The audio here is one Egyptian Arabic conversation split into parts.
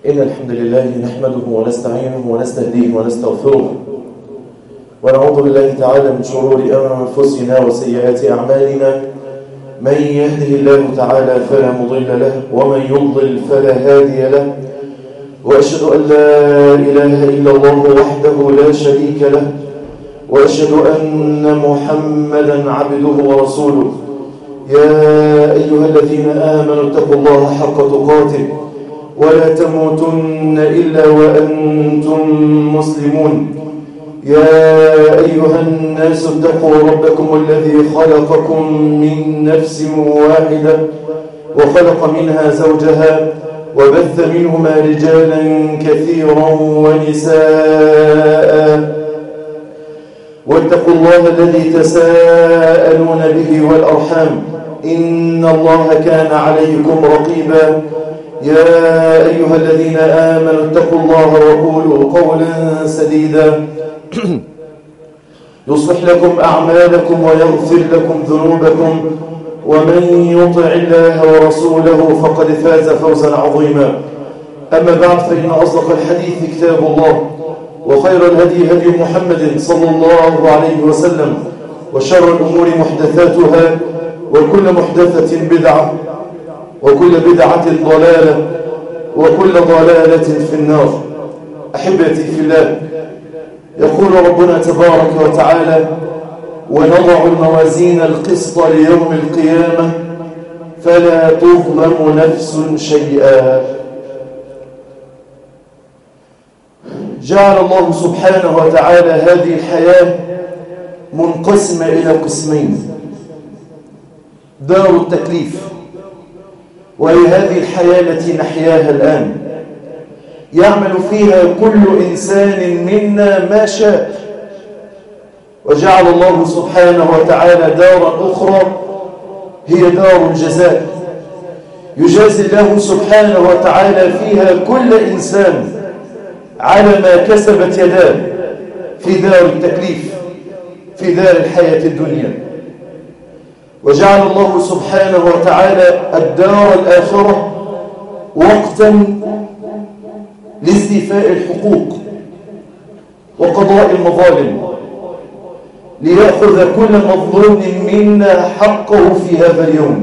إن الحمد لله نحمده ونستعينه ونستهديه ونستغفره ونعوذ بالله تعالى من شرور أنفسنا وسيئات أعمالنا من يهده الله تعالى فلا مضل له ومن يضلل فلا هادي له وأشهد أن لا إله إلا الله وحده لا شريك له وأشهد أن محمدا عبده ورسوله يا أيها الذين آمنوا اتقوا الله حق تقاته ولا تموتن إلا وأنتم مسلمون يا أيها الناس اتقوا ربكم الذي خلقكم من نفس واحدة وخلق منها زوجها وبث منهما رجالا كثيرا ونساء واتقوا الله الذي تساءلون به والأرحام إن الله كان عليكم رقيبا يا أيها الذين آمنوا اتقوا الله وقولوا قولا سديدا يصلح لكم أعمالكم ويغفر لكم ذنوبكم ومن يطع الله ورسوله فقد فاز فوزا عظيما أما بعد فإن أصدق الحديث كتاب الله وخير الهدي هدي محمد صلى الله عليه وسلم وشر الأمور محدثاتها وكل محدثة بدعة وكل بدعة ضلالة وكل ضلالة في النار أحبتي في الله يقول ربنا تبارك وتعالى ونضع الموازين القسط ليوم القيامة فلا تظلم نفس شيئا جعل الله سبحانه وتعالى هذه الحياة منقسمة إلى قسمين دار التكليف وهي هذه الحياة التي نحياها الآن يعمل فيها كل إنسان منا ما شاء وجعل الله سبحانه وتعالى دارا أخرى هي دار الجزاء يجازي الله سبحانه وتعالى فيها كل إنسان على ما كسبت يداه في دار التكليف في دار الحياة الدنيا وجعل الله سبحانه وتعالى الدار الآخرة وقتا لاستيفاء الحقوق وقضاء المظالم ليأخذ كل مظلوم منا حقه في هذا اليوم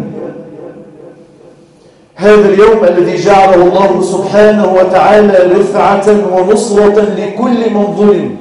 هذا اليوم الذي جعله الله سبحانه وتعالى رفعة ونصرة لكل من ظلم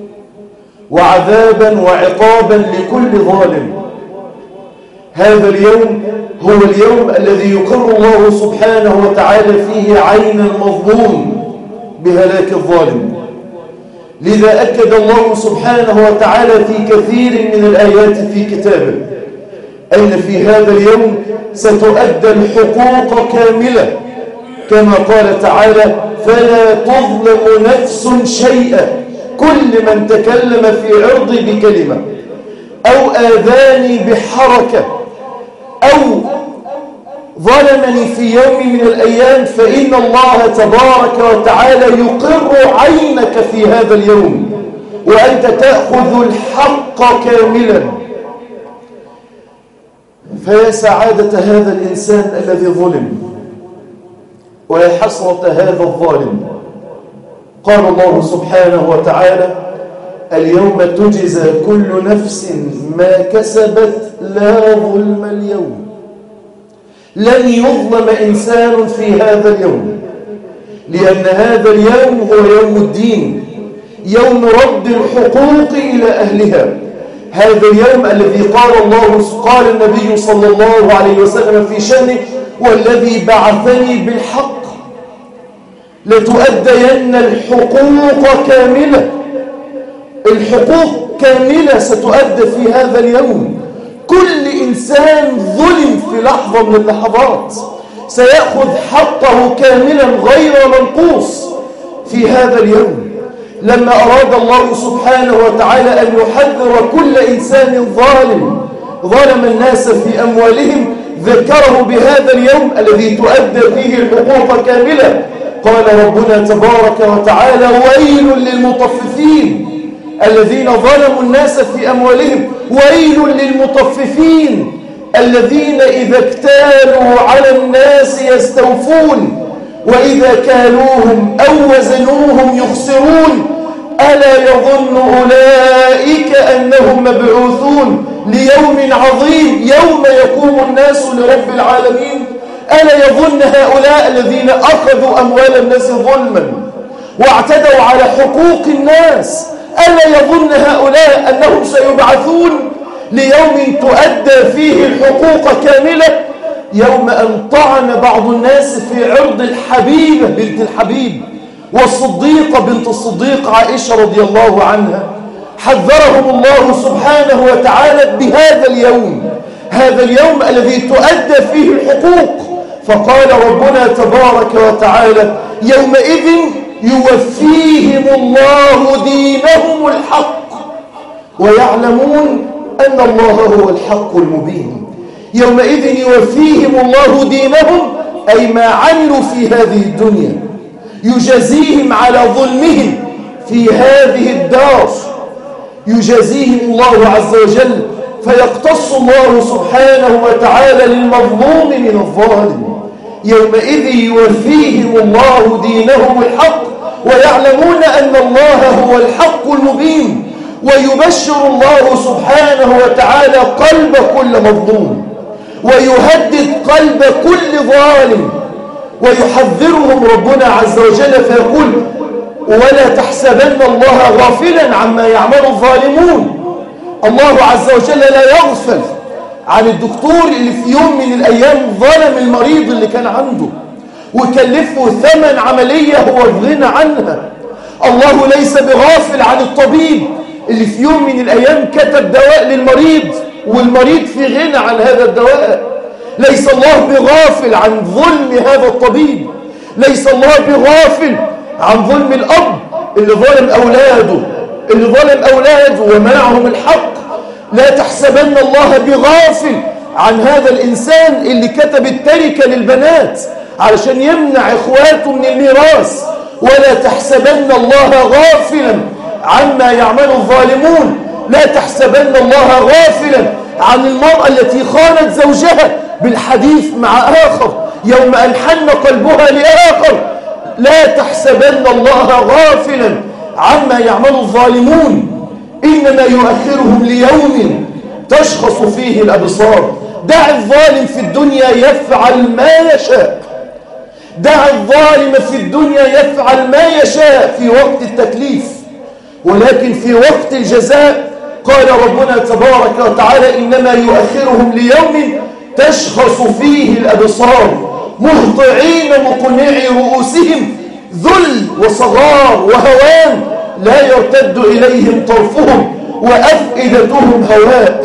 وعذابا وعقابا لكل ظالم هذا اليوم هو اليوم الذي يقر الله سبحانه وتعالى فيه عين المظلوم بهلاك الظالم لذا أكد الله سبحانه وتعالى في كثير من الآيات في كتابه أين في هذا اليوم ستؤدى الحقوق كاملة كما قال تعالى فلا تظلم نفس شيئا كل من تكلم في عرضي بكلمة أو آذاني بحركة أو ظلمني في يوم من الأيام فإن الله تبارك وتعالى يقر عينك في هذا اليوم وأنت تأخذ الحق كاملا فيا سعادة هذا الإنسان الذي ظلم ويا حسرة هذا الظالم قال الله سبحانه وتعالى اليوم تجزى كل نفس ما كسبت لا ظلم اليوم لن يظلم إنسان في هذا اليوم لأن هذا اليوم هو يوم الدين يوم رد الحقوق إلى أهلها هذا اليوم الذي قال الله قال النبي صلى الله عليه وسلم في شأنه والذي بعثني بالحق لتؤدين الحقوق كاملة الحقوق كاملة ستؤدى في هذا اليوم كل إنسان ظلم في لحظة من اللحظات سيأخذ حقه كاملا غير منقوص في هذا اليوم لما أراد الله سبحانه وتعالى أن يحذر كل إنسان ظالم ظلم الناس في أموالهم ذكره بهذا اليوم الذي تؤدى فيه الحقوق كاملة قال ربنا تبارك وتعالى ويل للمطففين الذين ظلموا الناس في أموالهم ويل للمطففين الذين إذا اكتالوا على الناس يستوفون وإذا كالوهم أو وزنوهم يخسرون ألا يظن أولئك أنهم مبعوثون ليوم عظيم يوم يقوم الناس لرب العالمين ألا يظن هؤلاء الذين أخذوا أموال الناس ظلما واعتدوا على حقوق الناس ألا يظن هؤلاء أنهم سيبعثون ليوم تؤدى فيه الحقوق كاملة يوم أن طعن بعض الناس في عرض الحبيبة بنت الحبيب والصديقة بنت الصديق عائشة رضي الله عنها حذرهم الله سبحانه وتعالى بهذا اليوم هذا اليوم الذي تؤدى فيه الحقوق فقال ربنا تبارك وتعالى يومئذ يوفيهم الله دينهم الحق ويعلمون أن الله هو الحق المبين يومئذ يوفيهم الله دينهم أي ما عملوا في هذه الدنيا يجازيهم على ظلمهم في هذه الدار يجازيهم الله عز وجل فيقتص الله سبحانه وتعالى للمظلوم من الظالم يومئذ يوفيهم الله دينهم الحق ويعلمون أن الله هو الحق المبين ويبشر الله سبحانه وتعالى قلب كل مظلوم ويهدد قلب كل ظالم ويحذرهم ربنا عز وجل فيقول ولا تحسبن الله غافلا عما يعمل الظالمون الله عز وجل لا يغفل عن الدكتور اللي في يوم من الأيام ظلم المريض اللي كان عنده وكلفه ثمن عملية هو الغنى عنها الله ليس بغافل عن الطبيب اللي في يوم من الأيام كتب دواء للمريض والمريض في غنى عن هذا الدواء ليس الله بغافل عن ظلم هذا الطبيب ليس الله بغافل عن ظلم الأب اللي ظلم أولاده اللي ظلم أولاده ومنعهم الحق لا تحسبن الله بغافل عن هذا الإنسان اللي كتب التركة للبنات علشان يمنع إخواته من الميراث ولا تحسبن الله غافلا عما يعمل الظالمون لا تحسبن الله غافلا عن المرأة التي خانت زوجها بالحديث مع آخر يوم أن حن قلبها لآخر لا تحسبن الله غافلا عما يعمل الظالمون إنما يؤخرهم ليوم تشخص فيه الأبصار دع الظالم في الدنيا يفعل ما يشاء دع الظالم في الدنيا يفعل ما يشاء في وقت التكليف ولكن في وقت الجزاء قال ربنا تبارك وتعالى إنما يؤخرهم ليوم تشخص فيه الأبصار مهطعين مقنعي رؤوسهم ذل وصغار وهوان لا يرتد إليهم طرفهم وأفئدتهم هواء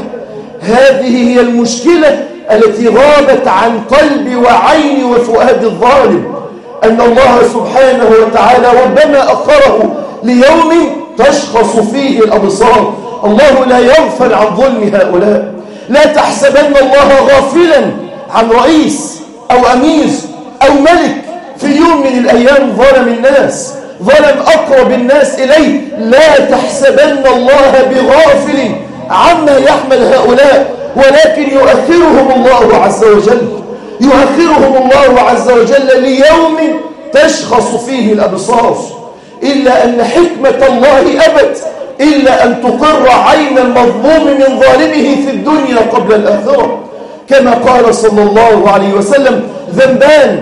هذه هي المشكلة التي غابت عن قلب وعين وفؤاد الظالم أن الله سبحانه وتعالى ربما أخره ليوم تشخص فيه الأبصار الله لا يغفل عن ظلم هؤلاء لا تحسبن الله غافلا عن رئيس أو أمير أو ملك في يوم من الأيام ظلم الناس ظلم أقرب الناس إليه لا تحسبن الله بغافل عما يحمل هؤلاء ولكن يؤخرهم الله عز وجل يؤخرهم الله عز وجل ليوم تشخص فيه الأبصار إلا أن حكمة الله أبت إلا أن تقر عين المظلوم من ظالمه في الدنيا قبل الآخرة كما قال صلى الله عليه وسلم ذنبان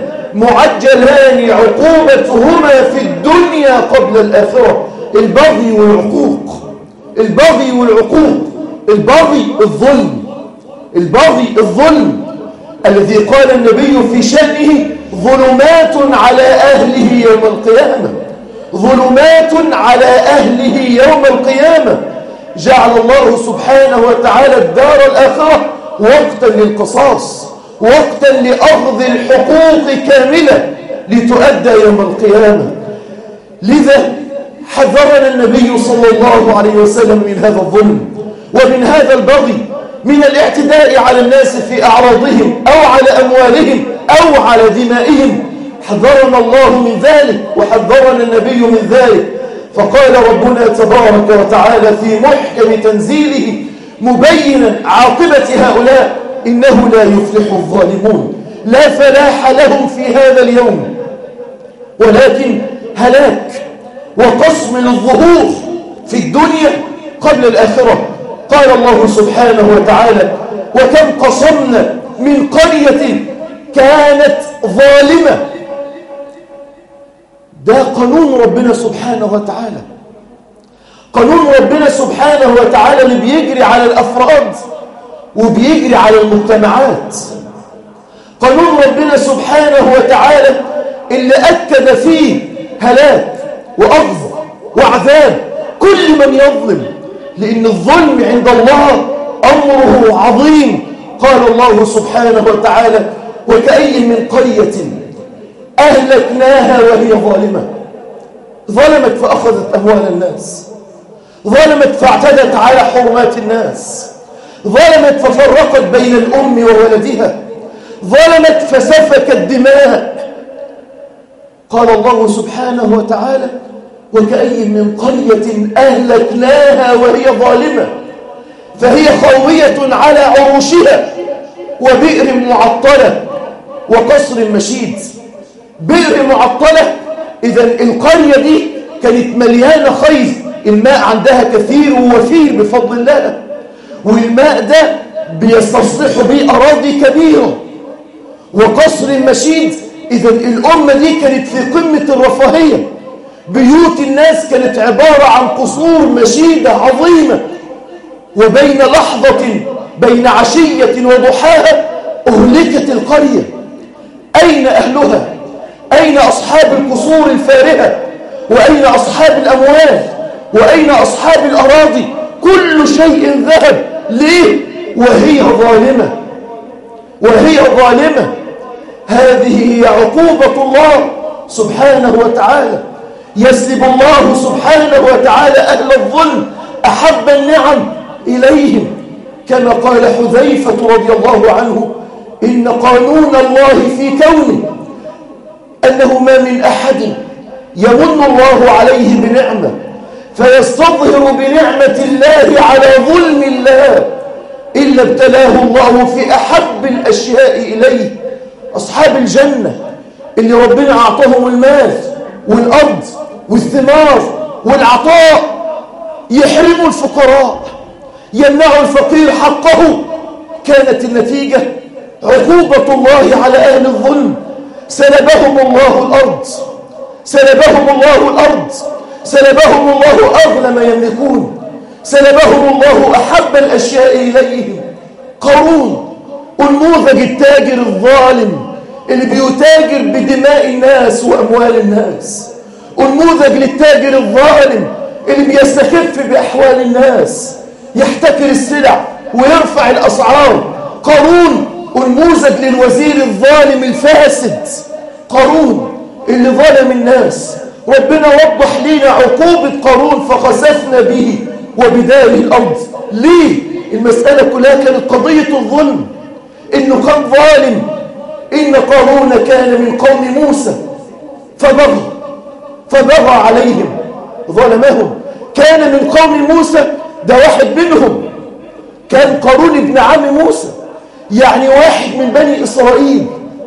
معجلان عقوبتهما في الدنيا قبل الآخرة البغي والعقوق البغي والعقوق البغي الظلم البغي الظلم الذي قال النبي في شأنه ظلمات على أهله يوم القيامة ظلمات على أهله يوم القيامة جعل الله سبحانه وتعالى الدار الآخرة وقتا للقصاص وقتا لأخذ الحقوق كاملة لتؤدى يوم القيامة لذا حذرنا النبي صلى الله عليه وسلم من هذا الظلم ومن هذا البغي من الاعتداء على الناس في أعراضهم أو على أموالهم أو على دمائهم حذرنا الله من ذلك وحذرنا النبي من ذلك فقال ربنا تبارك وتعالى في محكم تنزيله مبينا عاقبة هؤلاء إنه لا يفلح الظالمون لا فلاح لهم في هذا اليوم ولكن هلاك وقسم للظهور في الدنيا قبل الآخرة قال الله سبحانه وتعالى وكم قصمنا من قرية كانت ظالمة ده قانون ربنا سبحانه وتعالى قانون ربنا سبحانه وتعالى اللي بيجري على الأفراد وبيجري على المجتمعات قانون ربنا سبحانه وتعالى اللي أكد فيه هلاك وأخذ وعذاب كل من يظلم لأن الظلم عند الله أمره عظيم قال الله سبحانه وتعالى وكأي من قرية أهلكناها وهي ظالمة ظلمت فأخذت أموال الناس ظلمت فاعتدت على حرمات الناس ظلمت ففرقت بين الأم وولدها ظلمت فسفكت دماء قال الله سبحانه وتعالى وكأي من قرية أهلكناها وهي ظالمة فهي خاوية على عروشها وبئر معطلة وقصر مشيد بئر معطلة إذا القرية دي كانت مليانة خير الماء عندها كثير ووفير بفضل الله والماء ده بيستصلح به أراضي كبيرة وقصر مشيد إذا الأمة دي كانت في قمة الرفاهية بيوت الناس كانت عبارة عن قصور مشيدة عظيمة وبين لحظة بين عشية وضحاها أهلكت القرية أين أهلها أين أصحاب القصور الفارهة وأين أصحاب الأموال وأين أصحاب الأراضي كل شيء ذهب ليه وهي ظالمة وهي ظالمة هذه هي عقوبة الله سبحانه وتعالى يسلب الله سبحانه وتعالى أهل الظلم أحب النعم إليهم كما قال حذيفة رضي الله عنه إن قانون الله في كونه أنه ما من أحد يمن الله عليه بنعمة فيستظهر بنعمة الله على ظلم الله إلا ابتلاه الله في أحب الأشياء إليه أصحاب الجنة اللي ربنا أعطاهم المال والأرض والثمار والعطاء يحرموا الفقراء يمنعوا الفقير حقه كانت النتيجة عقوبة الله على أهل الظلم سلبهم الله الأرض سلبهم الله الأرض سلبهم الله أغلى ما يملكون سلبهم الله أحب الأشياء إليهم قارون النموذج التاجر الظالم اللي بيتاجر بدماء الناس وأموال الناس النموذج للتاجر الظالم اللي بيستخف بأحوال الناس يحتكر السلع ويرفع الأسعار قارون انموذج للوزير الظالم الفاسد قارون اللي ظلم الناس ربنا وضح لنا عقوبة قارون فخسفنا به وبداره الأرض ليه؟ المسألة كلها كانت قضية الظلم إنه كان ظالم إن قارون كان من قوم موسى فبغى فبغى عليهم ظلمهم كان من قوم موسى ده واحد منهم كان قارون ابن عم موسى يعني واحد من بني إسرائيل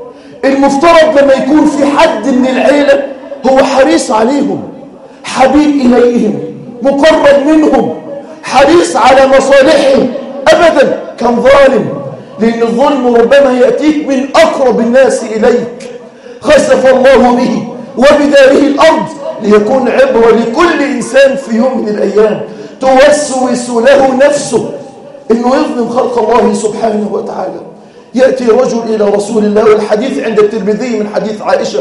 المفترض لما يكون في حد من العيلة هو حريص عليهم حبيب إليهم مقرب منهم حريص على مصالحهم أبدا كان ظالم لأن الظلم ربما يأتيك من أقرب الناس إليك خسف الله به وبداره الأرض ليكون عبرة لكل إنسان في يوم من الأيام توسوس له نفسه انه يظلم خلق الله سبحانه وتعالى يأتي رجل إلى رسول الله والحديث عند الترمذي من حديث عائشة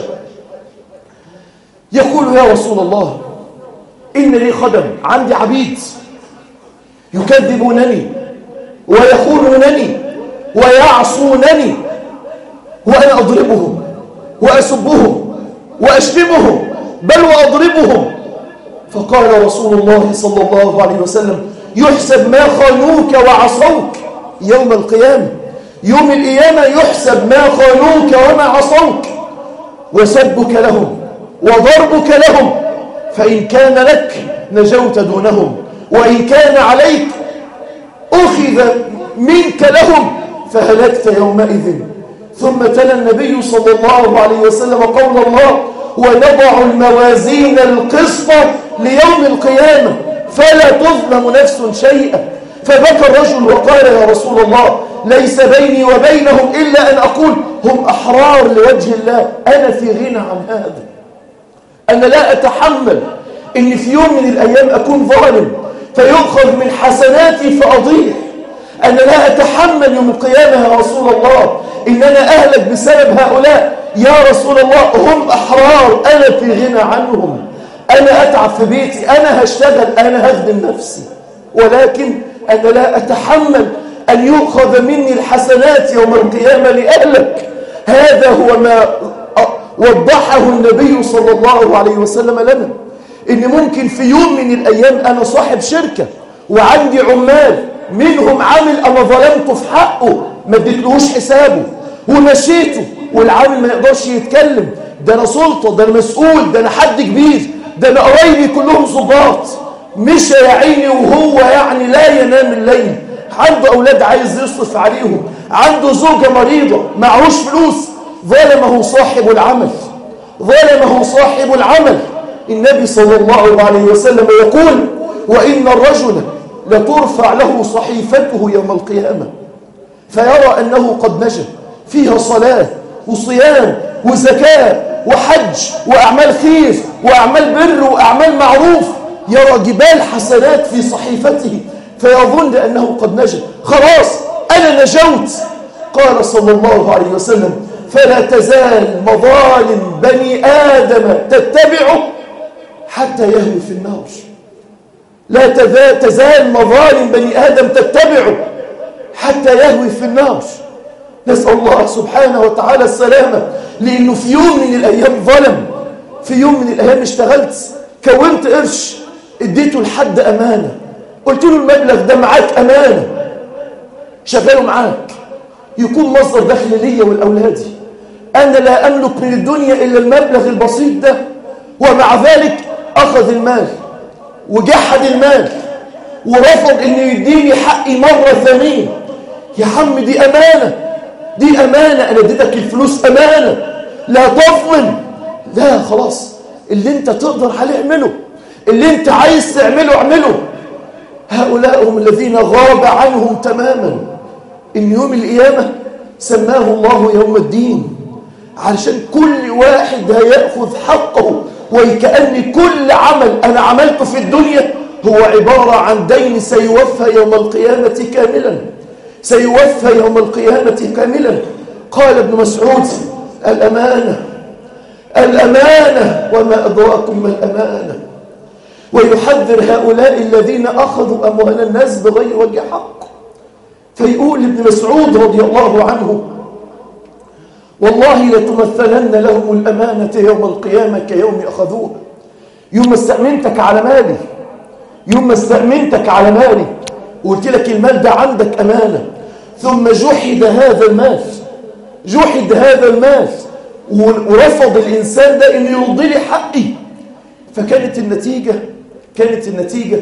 يقول يا رسول الله إن لي خدم عندي عبيد يكذبونني ويخونونني ويعصونني وأنا أضربهم وأسبهم وأشتمهم بل وأضربهم فقال رسول الله صلى الله عليه وسلم يحسب ما خانوك وعصوك يوم القيامة يوم القيامة يحسب ما خانوك وما عصوك وسبك لهم وضربك لهم فإن كان لك نجوت دونهم وإن كان عليك أخذ منك لهم فهلكت يومئذ ثم تلا النبي صلى الله عليه وسلم قول الله ونضع الموازين القسط ليوم القيامة فلا تظلم نفس شيئا فبكى الرجل وقال يا رسول الله ليس بيني وبينهم إلا أن أقول هم أحرار لوجه الله أنا في غنى عن هذا أنا لا أتحمل إن في يوم من الأيام أكون ظالم فيؤخذ من حسناتي فأضيع أنا لا أتحمل يوم القيامة يا رسول الله إن أنا أهلك بسبب هؤلاء يا رسول الله هم أحرار أنا في غنى عنهم أنا أتعب في بيتي أنا هشتغل أنا هخدم نفسي ولكن أنا لا أتحمل أن يؤخذ مني الحسنات يوم القيامة لأهلك هذا هو ما وضحه النبي صلى الله عليه وسلم لنا إن ممكن في يوم من الأيام أنا صاحب شركة وعندي عمال منهم عامل أنا ظلمته في حقه ما اديتلهوش حسابه ومشيته والعامل ما يقدرش يتكلم ده أنا سلطة ده أنا مسؤول ده أنا حد كبير ده أنا قرايبي كلهم ظباط مشى يا عيني وهو يعني لا ينام الليل عنده أولاد عايز يصرف عليهم عنده زوجة مريضة معهوش فلوس ظلمه صاحب العمل ظلمه صاحب العمل النبي صلى الله عليه وسلم يقول وإن الرجل لترفع له صحيفته يوم القيامة فيرى أنه قد نجا فيها صلاة وصيام وزكاة وحج وأعمال خير وأعمال بر وأعمال معروف يرى جبال حسنات في صحيفته فيظن أنه قد نجا خلاص أنا نجوت قال صلى الله عليه وسلم فلا تزال مظالم بني آدم تتبعه حتى يهوي في النار لا تزال مظالم بني آدم تتبعه حتى يهوي في النار نسأل الله سبحانه وتعالى السلامة لأنه في يوم من الأيام ظلم في يوم من الأيام اشتغلت كونت قرش اديته لحد أمانة قلت له المبلغ ده معاك أمانة شغاله معاك يكون مصدر دخل لي ولأولادي أنا لا أملك من الدنيا إلا المبلغ البسيط ده ومع ذلك أخذ المال وجحد المال ورفض أن يديني حقي مرة ثانية يا عم دي أمانة دي أمانة أنا اديتك الفلوس أمانة لا تظلم لا خلاص اللي انت تقدر عليه اعمله اللي انت عايز تعمله اعمله هؤلاء هم الذين غاب عنهم تماما ان يوم القيامة سماه الله يوم الدين علشان كل واحد هيأخذ حقه وكأن كل عمل أنا عملته في الدنيا هو عبارة عن دين سيوفى يوم القيامة كاملا سيوفى يوم القيامة كاملا قال ابن مسعود الأمانة الأمانة وما أدراكم ما الأمانة ويحذر هؤلاء الذين أخذوا أموال الناس بغير وجه حق فيقول ابن مسعود رضي الله عنه والله لتمثلن لهم الأمانة يوم القيامة كيوم أخذوها يوم استأمنتك على مالي يوم استأمنتك على مالي وقلت لك المال ده عندك أمانة ثم جحد هذا المال جحد هذا المال ورفض الإنسان ده أن يرضي لي حقي فكانت النتيجة كانت النتيجة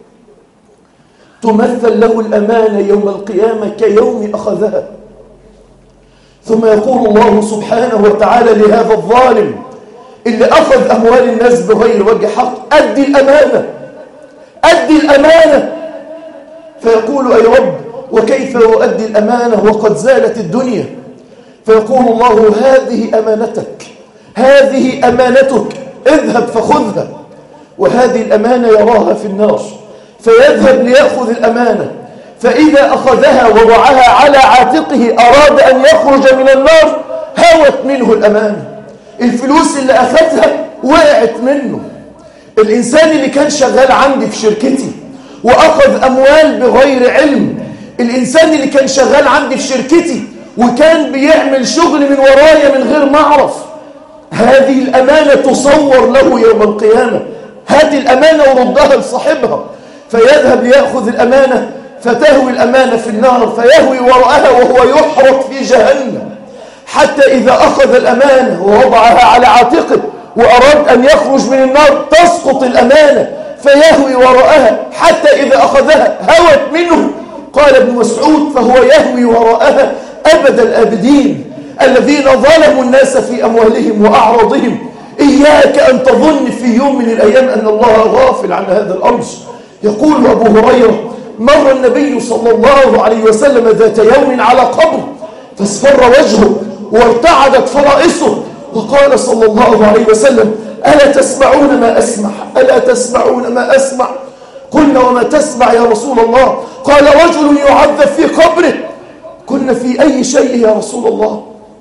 تمثل له الأمانة يوم القيامة كيوم أخذها ثم يقول الله سبحانه وتعالى لهذا الظالم اللي أخذ أموال الناس بغير وجه حق أدي الأمانة أدي الأمانة فيقول أي رب وكيف يؤدي الأمانة وقد زالت الدنيا فيقول الله هذه أمانتك هذه أمانتك اذهب فخذها وهذه الأمانة يراها في النار فيذهب ليأخذ الأمانة فإذا أخذها وضعها على عاتقه أراد أن يخرج من النار هوت منه الأمانة الفلوس اللي أخذها وقعت منه الإنسان اللي كان شغال عندي في شركتي وأخذ أموال بغير علم الإنسان اللي كان شغال عندي في شركتي وكان بيعمل شغل من ورايا من غير ما أعرف هذه الأمانة تصور له يوم القيامة هذه الأمانة وردها لصاحبها فيذهب ليأخذ الأمانة فتهوي الأمانة في النار فيهوي وراءها وهو يحرق في جهنم حتى إذا أخذ الأمانة ووضعها على عاتقه وأراد أن يخرج من النار تسقط الأمانة فيهوي وراءها حتى إذا أخذها هوت منه قال ابن مسعود فهو يهوي وراءها أبد الآبدين الذين ظلموا الناس في أموالهم وأعراضهم إياك أن تظن في يوم من الأيام أن الله غافل عن هذا الأمر يقول أبو هريرة مر النبي صلى الله عليه وسلم ذات يوم على قبر فاصفر وجهه وارتعدت فرائصه وقال صلى الله عليه وسلم ألا تسمعون ما أسمع ألا تسمعون ما أسمع قلنا وما تسمع يا رسول الله قال رجل يعذب في قبره كنا في أي شيء يا رسول الله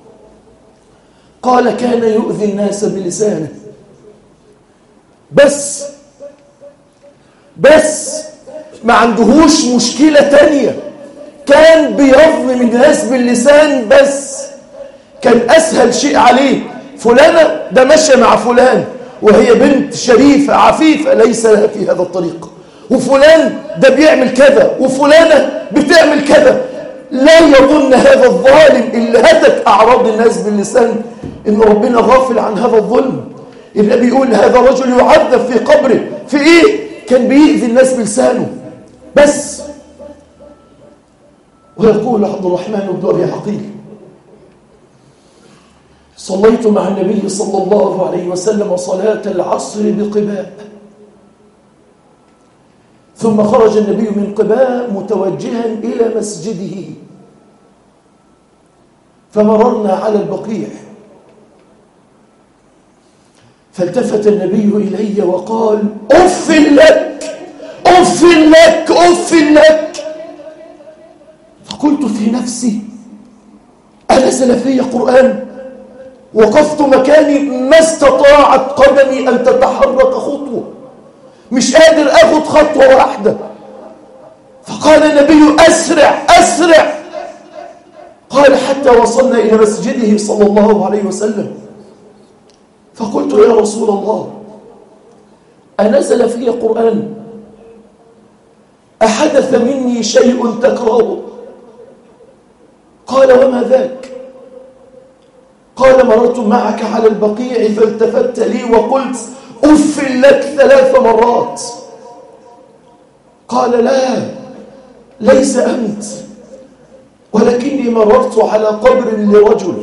قال كان يؤذي الناس بلسانه بس بس ما عندهوش مشكلة تانية كان بيظلم الناس باللسان بس كان أسهل شيء عليه فلانة ده ماشية مع فلان وهي بنت شريفة عفيفة ليس لها في هذا الطريق وفلان ده بيعمل كذا وفلانة بتعمل كذا لا يظن هذا الظالم اللي هتك أعراض الناس باللسان إن ربنا غافل عن هذا الظلم النبي يقول هذا رجل يعذب في قبره في إيه؟ كان بيأذي الناس بلسانه بس ويقول عبد الرحمن بن أبي عقيل صليت مع النبي صلى الله عليه وسلم صلاة العصر بقباء ثم خرج النبي من قباء متوجها إلى مسجده فمررنا على البقيع فالتفت النبي إلي وقال أف لك أف لك أف لك فقلت في نفسي أنزل في قرآن وقفت مكاني ما استطاعت قدمي أن تتحرك خطوة مش قادر أخذ خطوة واحدة فقال النبي أسرع أسرع قال حتى وصلنا إلى مسجده صلى الله عليه وسلم فقلت يا رسول الله أنزل في قرآن أحدث مني شيء تكرهه قال وما ذاك قال مررت معك على البقيع فالتفت لي وقلت أف لك ثلاث مرات قال لا ليس أنت ولكني مررت على قبر لرجل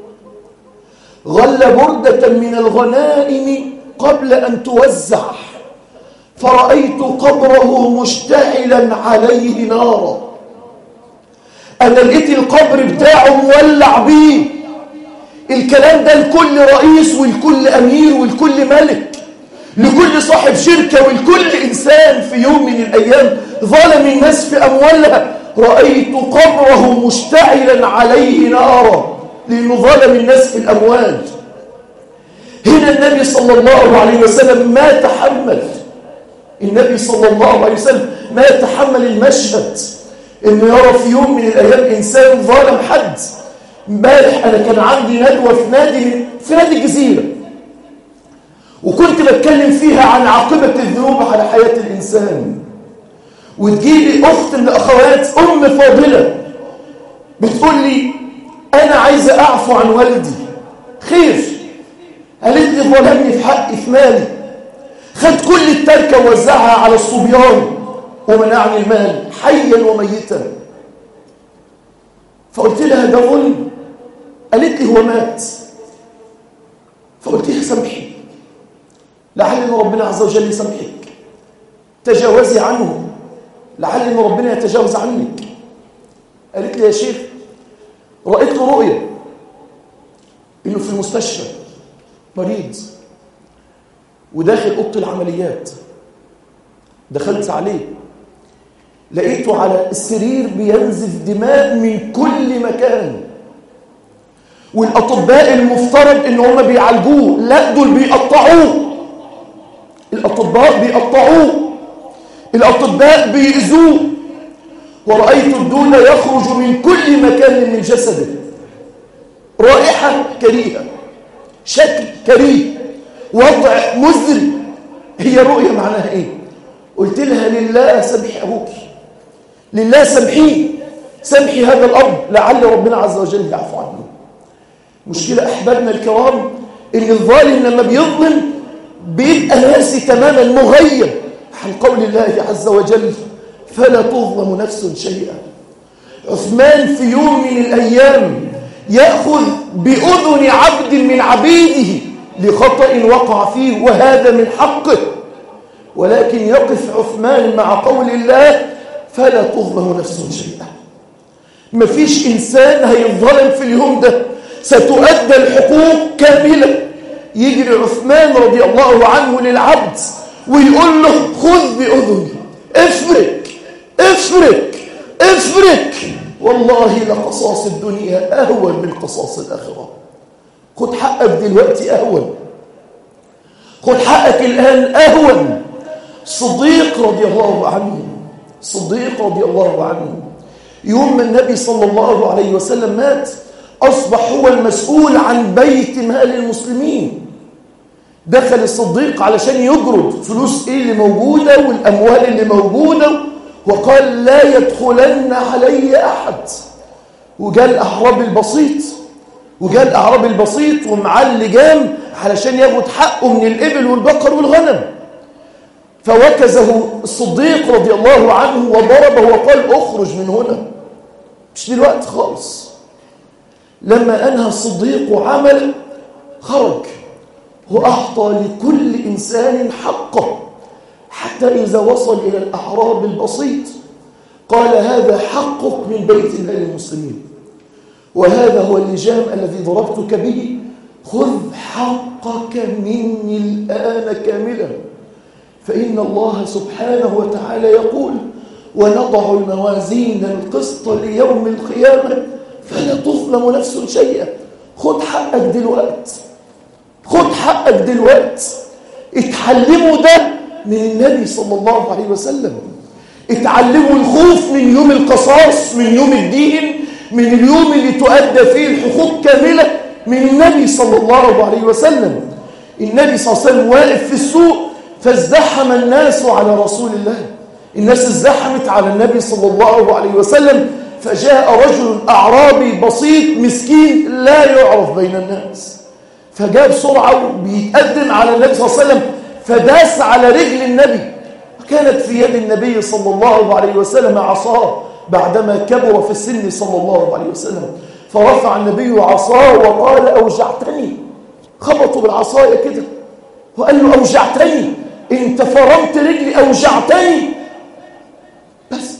غل بردة من الغنائم قبل أن توزع فرأيت قبره مشتعلا عليه نارا أنا لقيت القبر بتاعه مولع بيه الكلام ده لكل رئيس ولكل أمير ولكل ملك لكل صاحب شركة ولكل إنسان في يوم من الأيام ظلم الناس في أموالها رأيت قبره مشتعلا عليه نارا لأنه ظلم الناس في الأموال هنا النبي صلى الله عليه وسلم ما تحمل النبي صلى الله عليه وسلم ما تحمل المشهد انه يرى في يوم من الايام انسان ظالم حد امبارح انا كان عندي ندوه في نادي في نادي الجزيره وكنت بتكلم فيها عن عاقبه الذنوب على حياه الانسان وتجيلي اخت من الاخوات ام فاضله بتقول لي انا عايزه اعفو عن والدي خير قالت لي ظلمني في حقي في مالي خد كل التركه ووزعها على الصبيان ومنعني المال حيا وميتا فقلت لها ده ظلم قالت لي هو مات فقلت لها سامحي لعل ان ربنا عز وجل يسامحك تجاوزي عنه لعل ان ربنا يتجاوز عنك قالت لي يا شيخ رأيت له رؤية انه في المستشفى مريض وداخل اوضه العمليات دخلت عليه لقيته على السرير بينزف دماء من كل مكان والاطباء المفترض ان هم بيعالجوه لا دول بيقطعوه الاطباء بيقطعوه الاطباء بيأذوه ورأيت الدود يخرج من كل مكان من جسده رائحة كريهة شكل كريه وضع مزري هي رؤية معناها ايه قلت لها لله سامحي ابوك لله سامحيه سامحي هذا الأرض لعل ربنا عز وجل يعفو عنه مشكلة أحبابنا الكرام إن الظالم لما بيظلم بيبقى ناسي تماما مغيب عن قول الله عز وجل فلا تظلم نفس شيئا عثمان في يوم من الأيام يأخذ بأذن عبد من عبيده لخطأ وقع فيه وهذا من حقه ولكن يقف عثمان مع قول الله فلا تظلم نفس شيئا مفيش إنسان هيظلم في اليوم ده ستؤدى الحقوق كاملة يجري عثمان رضي الله عنه للعبد ويقول له خذ بأذني افرك افرك افرك والله لقصاص الدنيا أهون من قصاص الآخرة خد حقك دلوقتي أهون خد حقك الآن أهون صديق رضي الله عنه صديق رضي الله عنه يوم ما النبي صلى الله عليه وسلم مات أصبح هو المسؤول عن بيت مال المسلمين دخل الصديق علشان يجرد فلوس ايه اللي موجودة والأموال اللي موجودة وقال لا يدخلن علي أحد وجاء الأعراب البسيط وجاء الأعراب البسيط ومعاه اللجام علشان ياخد حقه من الإبل والبقر والغنم فوكزه الصديق رضي الله عنه وضربه وقال اخرج من هنا مش دلوقتي خالص لما أنهى الصديق عمل خرج وأعطى لكل إنسان حقه حتى إذا وصل إلى الأعراب البسيط قال هذا حقك من بيت الله المسلمين وهذا هو اللجام الذي ضربتك به خذ حقك مني الآن كاملا فإن الله سبحانه وتعالى يقول ونضع الموازين القسط ليوم القيامة فلا تظلم نفس شيئا خد حقك دلوقت خد حقك دلوقت اتعلموا ده من النبي صلى الله عليه وسلم اتعلموا الخوف من يوم القصاص من يوم الدين من اليوم اللي تؤدى فيه الحقوق كاملة من النبي صلى الله عليه وسلم النبي صلى الله عليه وسلم واقف في السوق فازدحم الناس على رسول الله الناس ازدحمت على النبي صلى الله عليه وسلم فجاء رجل أعرابي بسيط مسكين لا يعرف بين الناس فجاء بسرعة وبيتقدم على النبي صلى الله عليه وسلم فداس على رجل النبي كانت في يد النبي صلى الله عليه وسلم عصاه بعدما كبر في السن صلى الله عليه وسلم فرفع النبي عصاه وقال أوجعتني خبطوا بالعصاية كده وقال له أوجعتني انت فرمت رجلي أوجعتني بس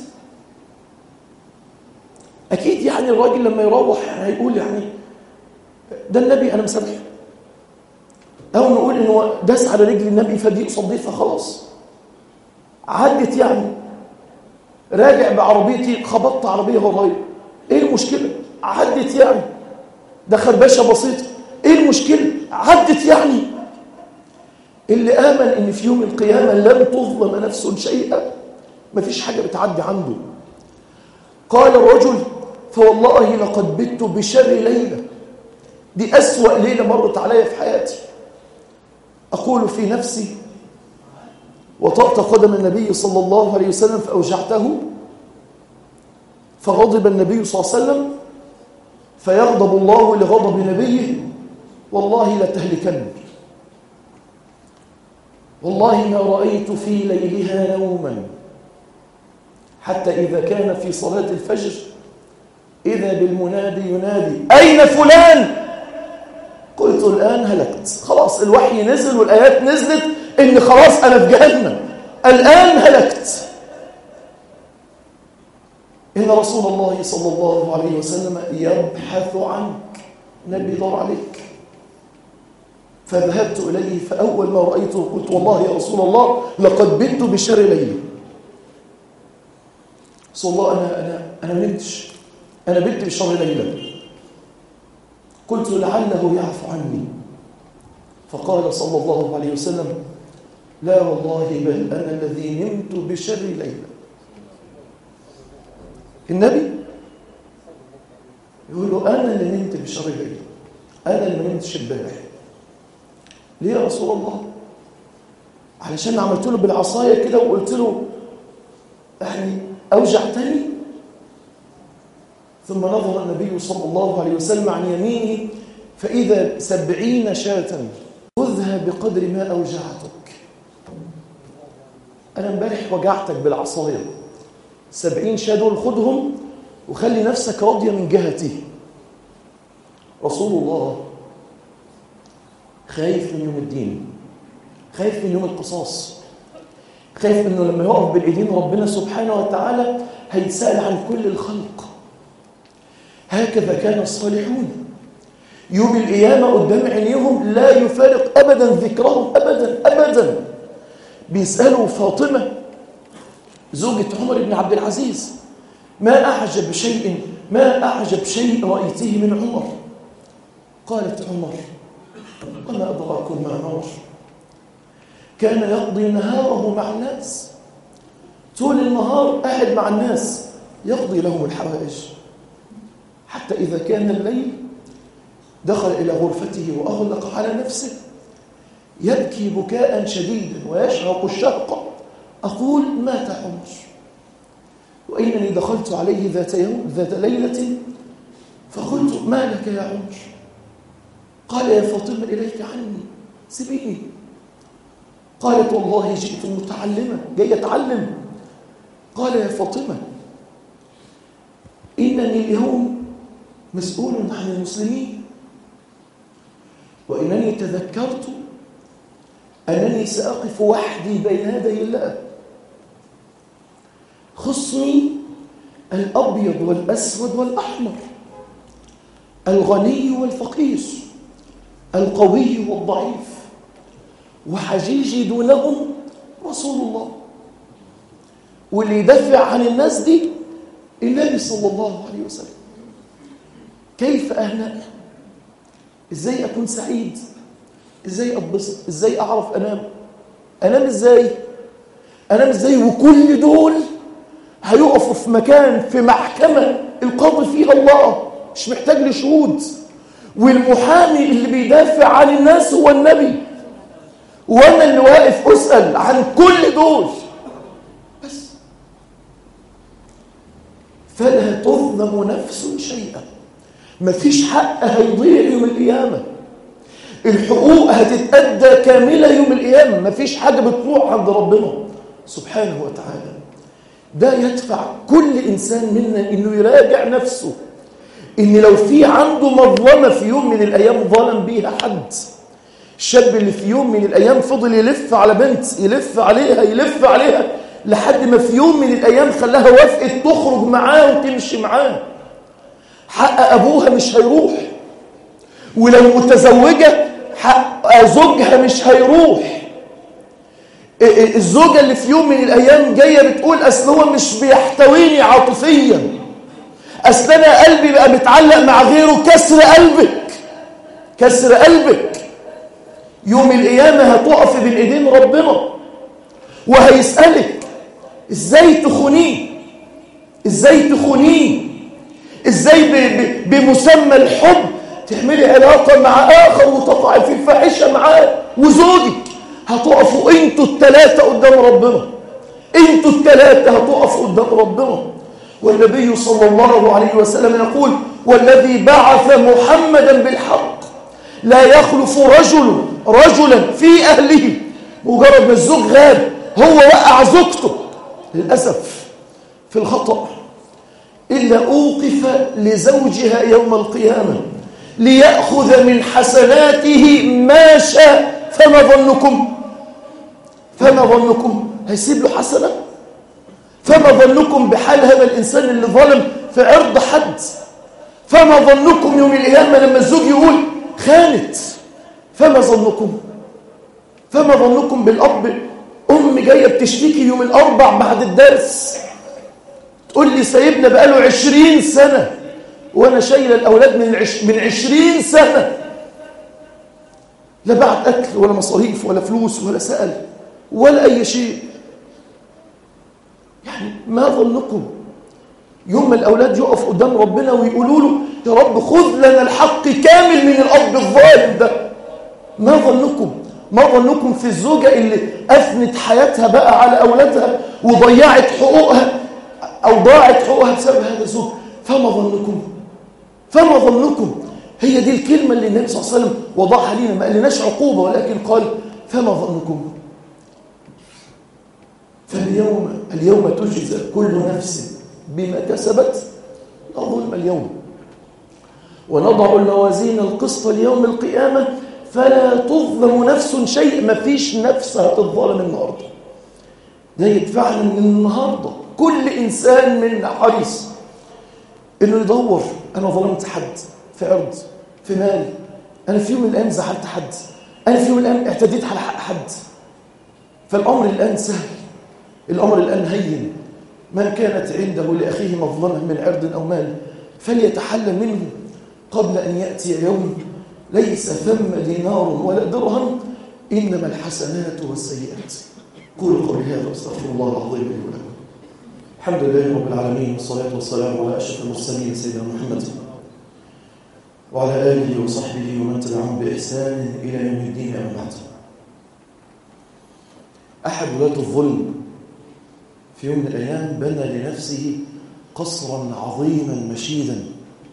أكيد يعني الراجل لما يروح هيقول يعني ده النبي أنا مسامحه أو نقول إنه داس على رجل النبي فدي قصديه فخلاص عدت يعني راجع بعربيتي خبطت عربية ورايا إيه المشكلة عدت يعني ده خربشة بسيطة إيه المشكلة عدت يعني اللي آمن إن في يوم القيامة لن تظلم نفس شيئا مفيش حاجة بتعدي عنده قال الرجل فوالله لقد بت بشر ليلة دي أسوأ ليلة مرت عليا في حياتي أقول في نفسي وطأت قدم النبي صلى الله عليه وسلم فأوجعته فغضب النبي صلى الله عليه وسلم فيغضب الله لغضب نبيه والله لتهلكن والله ما رأيت في ليلها نوما حتى إذا كان في صلاة الفجر إذا بالمنادي ينادي أين فلان قلت الآن هلكت خلاص الوحي نزل والآيات نزلت إن خلاص أنا في جهنم الآن هلكت إن رسول الله صلى الله عليه وسلم يبحث عنك نبي دار عليك فذهبت إليه فأول ما رأيته قلت والله يا رسول الله لقد بت بشر ليلي رسول الله أنا أنا أنا ما نمتش أنا بت بشر ليلة قلت لعله يعفو عني فقال صلى الله عليه وسلم لا والله بل أنا الذي نمت بشر ليلة النبي يقول له أنا اللي نمت بشر ليلة أنا اللي ما نمتش امبارح ليه يا رسول الله علشان عملت له بالعصاية كده وقلت له يعني أوجعتني ثم نظر النبي صلى الله عليه وسلم عن يمينه فإذا سبعين شاة خذها بقدر ما أوجعتك أنا امبارح وجعتك بالعصاية سبعين شاة دول خذهم وخلي نفسك راضية من جهتي رسول الله خايف من يوم الدين خايف من يوم القصاص خايف انه لما يقف بالايدين ربنا سبحانه وتعالى هيتسال عن كل الخلق هكذا كان الصالحون يوم القيامه قدام عينيهم لا يفارق ابدا ذكرهم ابدا ابدا بيسالوا فاطمه زوجة عمر بن عبد العزيز ما أعجب شيء ما أعجب شيء رأيته من عمر قالت عمر وما أدراكم ما عمر كان يقضي نهاره مع الناس طول النهار قاعد مع الناس يقضي لهم الحوائج حتى إذا كان الليل دخل إلى غرفته وأغلق على نفسه يبكي بكاء شديدا ويشهق الشهقة أقول مات عمر وإنني دخلت عليه ذات يوم ذات ليلة فقلت ما لك يا عمر قال يا فاطمة إليك عني سيبيني قالت والله جئت متعلمة جاي أتعلم قال يا فاطمة إنني اليوم مسؤول عن المسلمين وإنني تذكرت أنني سأقف وحدي بين يدي الله خصمي الأبيض والأسود والأحمر الغني والفقير القوي والضعيف وحجيجي دونهم رسول الله واللي يدافع عن الناس دي النبي صلى الله عليه وسلم كيف أهنأ إزاي أكون سعيد إزاي أتبسط إزاي أعرف أنام أنام إزاي أنام إزاي وكل دول هيقفوا في مكان في محكمة القاضي فيها الله مش محتاج لشهود والمحامي اللي بيدافع عن الناس هو النبي وانا اللي واقف اسال عن كل دول بس فلا تظلم نفس شيئا مفيش حق هيضيع يوم القيامه الحقوق هتتأدى كاملة يوم القيامة مفيش حاجة بتروح عند ربنا سبحانه وتعالى ده يدفع كل إنسان منا إنه يراجع نفسه إن لو في عنده مظلمة في يوم من الأيام ظلم بيها حد الشاب اللي في يوم من الأيام فضل يلف على بنت يلف عليها يلف عليها لحد ما في يوم من الأيام خلاها وافقت تخرج معاه وتمشي معاه حق أبوها مش هيروح ولو متزوجة حق زوجها مش هيروح الزوجة اللي في يوم من الأيام جاية بتقول أصل هو مش بيحتويني عاطفيا أصل أنا قلبي بقى متعلق مع غيره كسر قلبك كسر قلبك يوم القيامة هتقف بين ايدين ربنا وهيسألك ازاي تخونيه ازاي تخونيه ازاي بمسمى الحب تعملي علاقة مع آخر وتقعي في الفاحشة معاه وزوجك هتقفوا انتوا التلاتة قدام ربنا انتوا التلاتة هتقفوا قدام ربنا والنبي صلى الله عليه وسلم يقول والذي بعث محمدا بالحق لا يخلف رجل رجلا في أهله مجرد ما الزوج غاب هو وقع زوجته للأسف في الخطأ إلا أوقف لزوجها يوم القيامة ليأخذ من حسناته ما شاء فما ظنكم فما ظنكم هيسيب له حسنة فما ظنكم بحال هذا الإنسان اللي ظلم في عرض حد فما ظنكم يوم القيامة لما الزوج يقول خانت فما ظنكم فما ظنكم بالأب أم جاية بتشتكي يوم الأربع بعد الدرس تقول لي سايبنا بقاله عشرين سنة وأنا شايلة الأولاد من عش من عشرين سنة لا بعد أكل ولا مصاريف ولا فلوس ولا سأل ولا أي شيء يعني ما ظنكم يوم ما الأولاد يقف قدام ربنا ويقولوا له يا رب خذ لنا الحق كامل من الأب الظالم ده ما ظنكم ما ظنكم في الزوجة اللي أفنت حياتها بقى على أولادها وضيعت حقوقها أو ضاعت حقوقها بسبب هذا الزوج فما ظنكم فما ظنكم هي دي الكلمة اللي النبي صلى الله عليه وسلم وضعها لنا ما قالناش عقوبة ولكن قال فما ظنكم فاليوم اليوم تجزى كل نفس بما كسبت لا ظلم اليوم ونضع الموازين القسط ليوم القيامة فلا تظلم نفس شيء ما فيش نفس هتتظلم النهارده ده يدفعنا من النهارده كل انسان من حريص انه يدور انا ظلمت حد في ارض في مال انا في يوم من الايام زعلت حد انا في يوم من الايام اعتديت على حق حد فالامر الان سهل الامر الان هين من كانت عنده لاخيه مظلمه من عرض او مال فليتحلى منه قبل ان ياتي يوم ليس ثم دينار ولا درهم انما الحسنات والسيئات قولوا قولي هذا واستغفر الله العظيم لي ولكم الحمد لله رب العالمين والصلاة والسلام على أشرف المرسلين سيدنا محمد وعلى آله وصحبه ومن تبعهم بإحسان إلى يوم الدين أما بعد أحد ولاة الظلم في يوم من الأيام بنى لنفسه قصرا عظيما مشيدا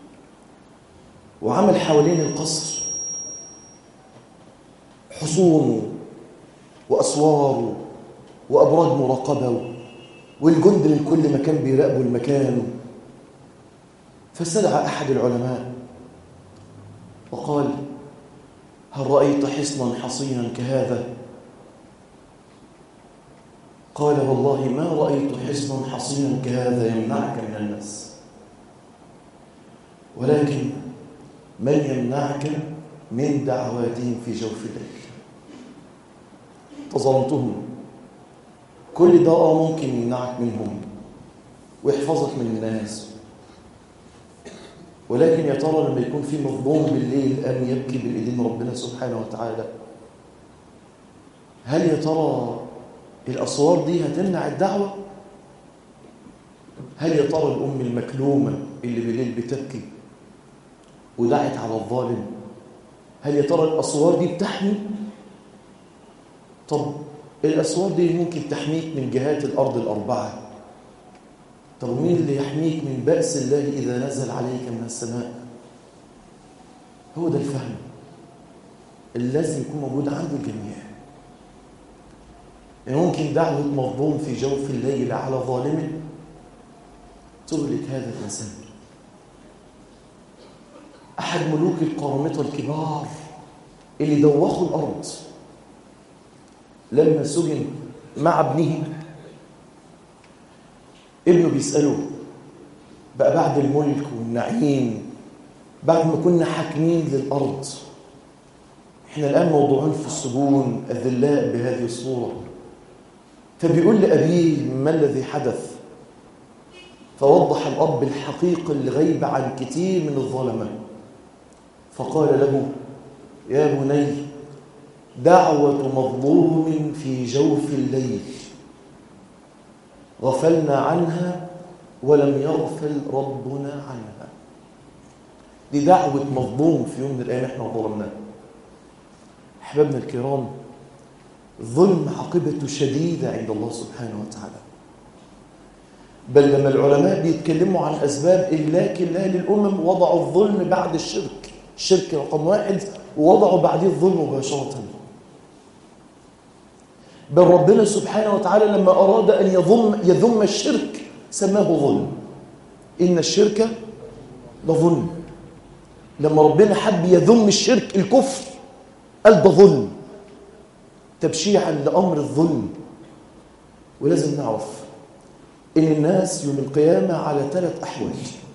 وعمل حوالين القصر حصون وأسوار وأبراج مراقبة والجند من كل مكان بيراقبوا المكان فاستدعى أحد العلماء وقال هل رأيت حصنا حصينا كهذا قال والله ما رأيت حصنا حصينا كهذا يمنعك من الناس ولكن من يمنعك من دعواتهم في جوف الليل تظلمتهم كل ده اه ممكن يمنعك منهم ويحفظك من الناس ولكن يا ترى لما يكون في مظلوم بالليل قام يبكي بالايدين ربنا سبحانه وتعالى هل يا ترى الاسوار دي هتمنع الدعوه هل يا ترى الام المكلومه اللي بالليل بتبكي ودعت على الظالم هل يا ترى الاسوار دي بتحمي طب الأسوار دي ممكن تحميك من جهات الأرض الأربعة طب مين اللي يحميك من بأس الله إذا نزل عليك من السماء هو ده الفهم الذي يكون موجود عند الجميع يعني ممكن دعوة مظلوم في جوف الليل على ظالم تهلك هذا الإنسان أحد ملوك القرامطة الكبار اللي دوخوا الأرض لما سجن مع ابنه ابنه بيسأله بقى بعد الملك والنعيم بعد ما كنا حاكمين للأرض احنا الآن موضوعين في السجون الذلاء بهذه الصورة فبيقول لأبيه ما الذي حدث فوضح الأب الحقيقة اللي غيب عن كتير من الظلمة فقال له يا بني دعوة مظلوم في جوف الليل غفلنا عنها ولم يغفل ربنا عنها دي دعوة مظلوم في يوم من الأيام احنا ظلمناه أحبابنا الكرام ظلم عاقبته شديدة عند الله سبحانه وتعالى بل لما العلماء بيتكلموا عن أسباب إهلاك الله للأمم وضعوا الظلم بعد الشرك الشرك رقم واحد ووضعوا بعديه الظلم مباشرة بل ربنا سبحانه وتعالى لما أراد أن يضم يذم الشرك سماه ظلم إن الشرك لظلم لما ربنا حب يذم الشرك الكفر قال ده ظلم تبشيعا لأمر الظلم ولازم نعرف إن الناس يوم القيامة على ثلاث أحوال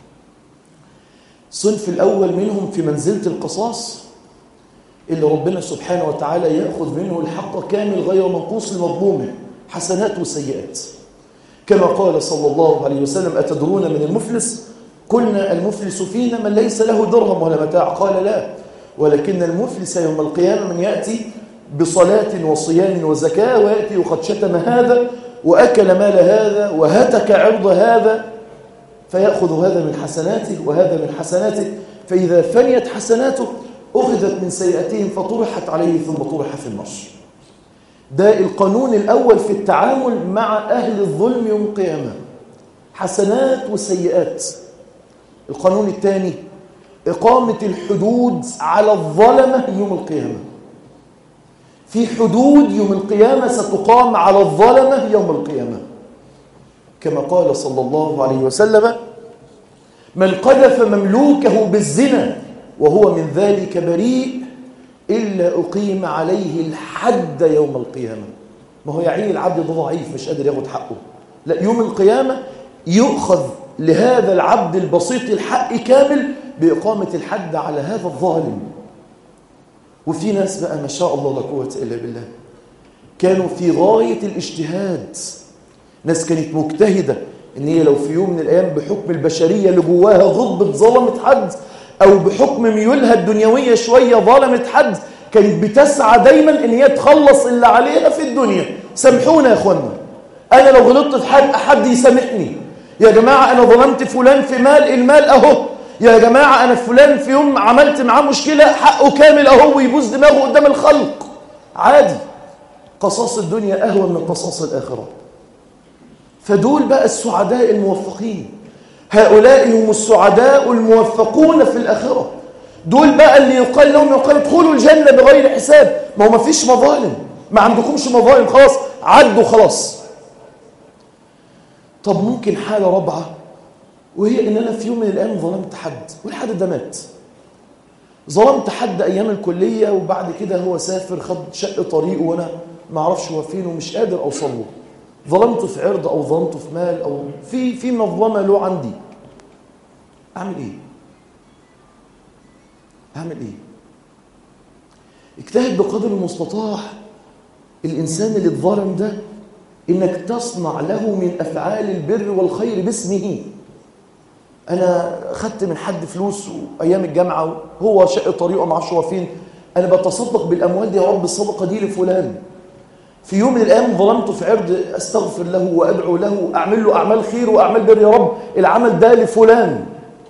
الصنف الأول منهم في منزلة القصاص اللي ربنا سبحانه وتعالى يأخذ منه الحق كامل غير منقوص لمظلومه حسنات وسيئات كما قال صلى الله عليه وسلم أتدرون من المفلس قلنا المفلس فينا من ليس له درهم ولا متاع قال لا ولكن المفلس يوم القيامة من يأتي بصلاة وصيام وزكاة ويأتي وقد شتم هذا وأكل مال هذا وهتك عرض هذا فيأخذ هذا من حسناته وهذا من حسناته فإذا فنيت حسناته أخذت من سيئاتهم فطرحت عليه ثم طرح في النار ده القانون الأول في التعامل مع أهل الظلم يوم القيامة حسنات وسيئات القانون الثاني إقامة الحدود على الظلمة يوم القيامة في حدود يوم القيامة ستقام على الظلمة يوم القيامة كما قال صلى الله عليه وسلم من قذف مملوكه بالزنا وهو من ذلك بريء إلا أقيم عليه الحد يوم القيامة ما هو يعين العبد ده ضعيف مش قادر ياخد حقه لا يوم القيامة يؤخذ لهذا العبد البسيط الحق كامل بإقامة الحد على هذا الظالم وفي ناس بقى ما شاء الله لا قوة إلا بالله كانوا في غاية الاجتهاد ناس كانت مجتهدة ان هي لو في يوم من الايام بحكم البشريه اللي جواها غضبت ظلمت حد او بحكم ميولها الدنيويه شويه ظلمت حد كانت بتسعى دايما ان هي تخلص اللي عليها في الدنيا سامحونا يا اخوانا انا لو غلطت في حد حد يسامحني يا جماعه انا ظلمت فلان في مال المال اهو يا جماعه انا فلان في يوم عملت معاه مشكله حقه كامل اهو ويبوس دماغه قدام الخلق عادي قصاص الدنيا اهون من قصاص الاخره فدول بقى السعداء الموفقين هؤلاء هم السعداء الموفقون في الآخرة دول بقى اللي يقال لهم يقال ادخلوا الجنة بغير حساب ما هو ما فيش مظالم ما عندكمش مظالم خلاص عدوا خلاص طب ممكن حالة رابعة وهي ان انا في يوم من الايام ظلمت حد والحد ده مات ظلمت حد ايام الكلية وبعد كده هو سافر خد شق طريقه وانا ما اعرفش هو فين ومش قادر اوصل له ظلمته في عرض او ظلمته في مال او في في مظلمه له عندي اعمل ايه اعمل ايه اجتهد بقدر المستطاع الانسان اللي اتظلم ده انك تصنع له من افعال البر والخير باسمه انا خدت من حد فلوس ايام الجامعه هو شق طريقه ما اعرفش هو فين انا بتصدق بالاموال دي يا رب الصدقه دي لفلان في يوم من الأيام ظلمته في عرض أستغفر له وأدعو له أعمل له أعمال خير وأعمال بر يا رب العمل ده لفلان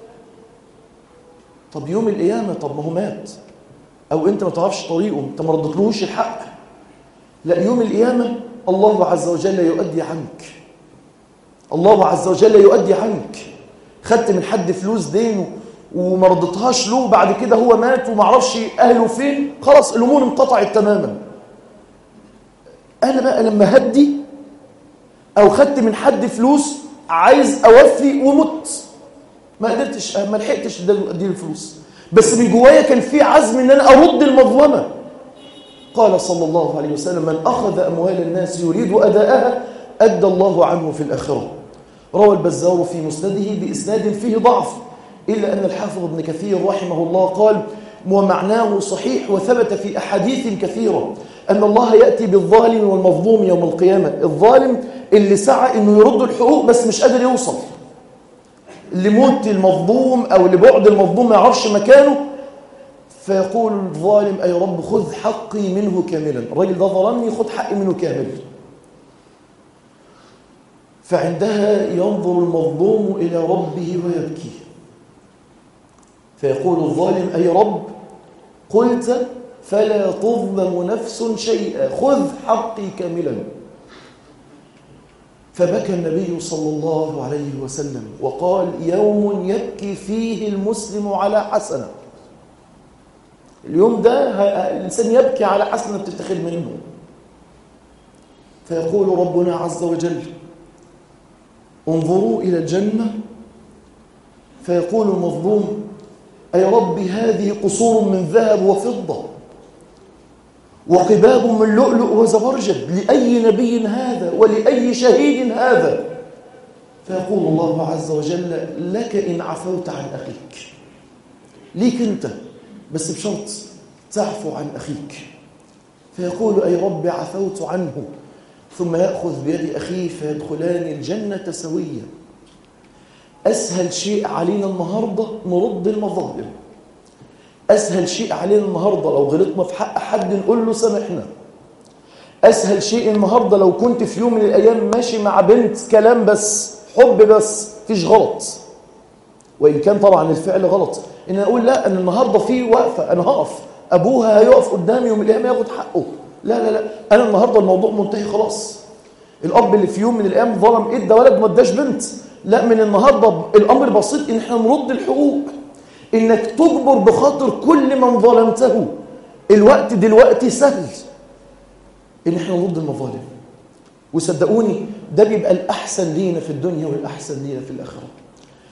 طب يوم القيامة طب ما هو مات أو أنت ما تعرفش طريقه أنت ما ردتلوش الحق لا يوم القيامة الله عز وجل يؤدي عنك الله عز وجل يؤدي عنك خدت من حد فلوس دين وما ردتهاش له بعد كده هو مات وما عرفش أهله فين خلاص الأمور انقطعت تماماً انا بقى لما هدي او خدت من حد فلوس عايز اوفي ومت ما قدرتش ما لحقتش ادي الفلوس بس من جوايا كان في عزم ان انا ارد المظلمه قال صلى الله عليه وسلم من اخذ اموال الناس يريد اداءها ادى الله عنه في الاخره روى البزار في مسنده باسناد فيه ضعف الا ان الحافظ ابن كثير رحمه الله قال ومعناه صحيح وثبت في احاديث كثيره أن الله يأتي بالظالم والمظلوم يوم القيامة الظالم اللي سعى أنه يرد الحقوق بس مش قادر يوصل لموت المظلوم أو لبعد المظلوم ما يعرفش مكانه فيقول الظالم أي رب خذ حقي منه كاملا الراجل ده ظلمني خذ حقي منه كامل فعندها ينظر المظلوم إلى ربه ويبكي فيقول الظالم أي رب قلت فلا تظلم نفس شيئا خذ حقي كاملا فبكى النبي صلى الله عليه وسلم وقال يوم يبكي فيه المسلم على حسنة اليوم ده الإنسان يبكي على حسنة بتتخذ منه فيقول ربنا عز وجل انظروا إلى الجنة فيقول المظلوم أي رب هذه قصور من ذهب وفضة وقباب من لؤلؤ وزبرجد لأي نبي هذا ولأي شهيد هذا فيقول الله عز وجل لك إن عفوت عن أخيك ليك أنت بس بشرط تعفو عن أخيك فيقول أي رب عفوت عنه ثم يأخذ بيد أخيه فيدخلان الجنة سويا أسهل شيء علينا النهاردة نرد المظالم أسهل شيء علينا النهاردة لو غلطنا في حق حد نقول له سامحنا أسهل شيء النهاردة لو كنت في يوم من الأيام ماشي مع بنت كلام بس حب بس فيش غلط وإن كان طبعا الفعل غلط إن أقول لا أن النهاردة في وقفة أنا هقف أبوها هيقف قدامي يوم من الأيام ياخد حقه لا لا لا أنا النهاردة الموضوع منتهي خلاص الأب اللي في يوم من الأيام ظلم إدى ولد ما اداش بنت لا من النهاردة الأمر بسيط إن احنا نرد الحقوق إنك تجبر بخاطر كل من ظلمته الوقت دلوقتي سهل إن احنا نرد المظالم وصدقوني ده بيبقى الأحسن لينا في الدنيا والأحسن لينا في الآخرة